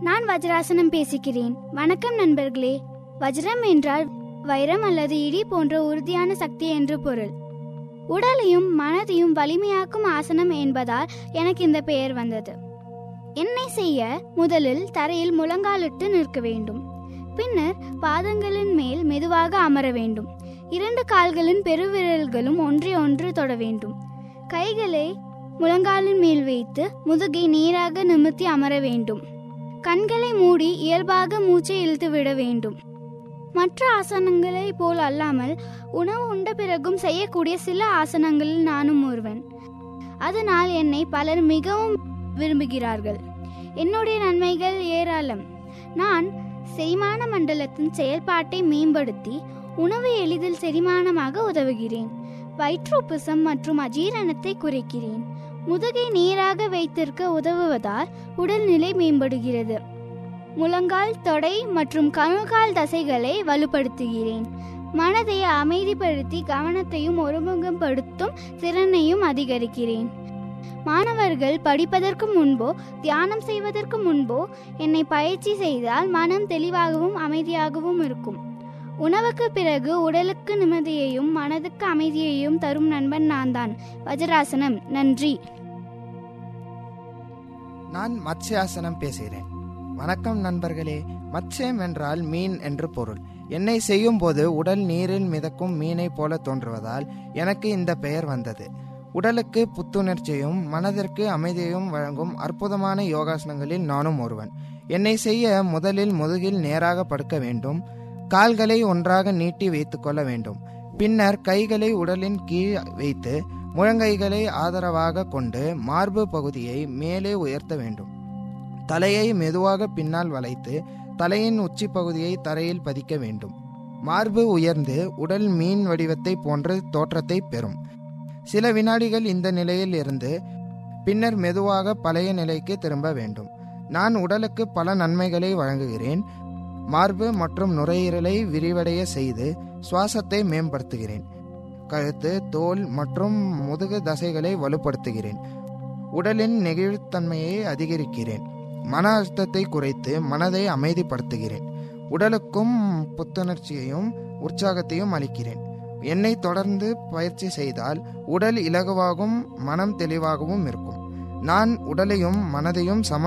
நான் வஜ்ராசனம் பேசுகிறேன் வணக்கம் நண்பர்களே வஜ்ரம் என்றால் வைரம் அல்லது இடி போன்ற உறுதியான சக்தி என்று பொருள் உடலையும் மனதையும் வலிமையாக்கும் ஆசனம் என்பதால் எனக்கு இந்த பெயர் வந்தது என்னை செய்ய முதலில் தரையில் முழங்காலிட்டு நிற்க வேண்டும் பின்னர் பாதங்களின் மேல் மெதுவாக அமர வேண்டும் இரண்டு கால்களின் பெருவிரல்களும் ஒன்றை ஒன்று தொட வேண்டும் கைகளை முழங்காலின் மேல் வைத்து முதுகை நேராக நிமிர்த்தி அமர வேண்டும் கண்களை மூடி இயல்பாக மூச்சை இழுத்து விட வேண்டும் மற்ற ஆசனங்களை போல் அல்லாமல் உணவு உண்ட பிறகும் செய்யக்கூடிய சில ஆசனங்களில் நானும் ஒருவன் அதனால் என்னை பலர் மிகவும் விரும்புகிறார்கள் என்னுடைய நன்மைகள் ஏராளம் நான் செரிமான மண்டலத்தின் செயல்பாட்டை மேம்படுத்தி உணவு எளிதில் செரிமானமாக உதவுகிறேன் வயிற்றுப்புசம் மற்றும் அஜீரணத்தை குறைக்கிறேன் முதுகை நேராக வைத்திருக்க உதவுவதால் உடல்நிலை மேம்படுகிறது முழங்கால் தொடை மற்றும் கணுக்கால் தசைகளை வலுப்படுத்துகிறேன் மனதை அமைதிப்படுத்தி கவனத்தையும் ஒருமுகப்படுத்தும் திறனையும் அதிகரிக்கிறேன் மாணவர்கள் படிப்பதற்கு முன்போ தியானம் செய்வதற்கு முன்போ என்னை பயிற்சி செய்தால் மனம் தெளிவாகவும் அமைதியாகவும் இருக்கும் உணவுக்கு பிறகு உடலுக்கு நிம்மதியையும் மனதுக்கு அமைதியையும் தரும் நண்பன் நான் தான் வஜராசனம் நன்றி நான் மத்ஸ்யாசனம் பேசுகிறேன் வணக்கம் நண்பர்களே மத்ஸ்யம் என்றால் மீன் என்று பொருள் என்னை செய்யும் போது உடல் நீரில் மிதக்கும் மீனை போல தோன்றுவதால் எனக்கு இந்த பெயர் வந்தது உடலுக்கு புத்துணர்ச்சியும் மனதிற்கு அமைதியையும் வழங்கும் அற்புதமான யோகாசனங்களில் நானும் ஒருவன் என்னை செய்ய முதலில் முதுகில் நேராக படுக்க வேண்டும் கால்களை ஒன்றாக நீட்டி வைத்துக் கொள்ள வேண்டும் பின்னர் கைகளை உடலின் கீழ் வைத்து முழங்கைகளை ஆதரவாக கொண்டு மார்பு பகுதியை மேலே உயர்த்த வேண்டும் தலையை மெதுவாக பின்னால் வளைத்து தலையின் உச்சி பகுதியை தரையில் பதிக்க வேண்டும் மார்பு உயர்ந்து உடல் மீன் வடிவத்தை போன்ற தோற்றத்தை பெறும் சில வினாடிகள் இந்த நிலையில் இருந்து பின்னர் மெதுவாக பழைய நிலைக்கு திரும்ப வேண்டும் நான் உடலுக்கு பல நன்மைகளை வழங்குகிறேன் மார்பு மற்றும் நுரையீரலை விரிவடைய செய்து சுவாசத்தை மேம்படுத்துகிறேன் கழுத்து தோல் மற்றும் முதுகு தசைகளை வலுப்படுத்துகிறேன் உடலின் நெகிழ்த்தன்மையை அதிகரிக்கிறேன் மன அழுத்தத்தை குறைத்து மனதை அமைதிப்படுத்துகிறேன் உடலுக்கும் புத்துணர்ச்சியையும் உற்சாகத்தையும் அளிக்கிறேன் என்னை தொடர்ந்து பயிற்சி செய்தால் உடல் இலகுவாகவும் மனம் தெளிவாகவும் இருக்கும் நான் உடலையும் மனதையும் சம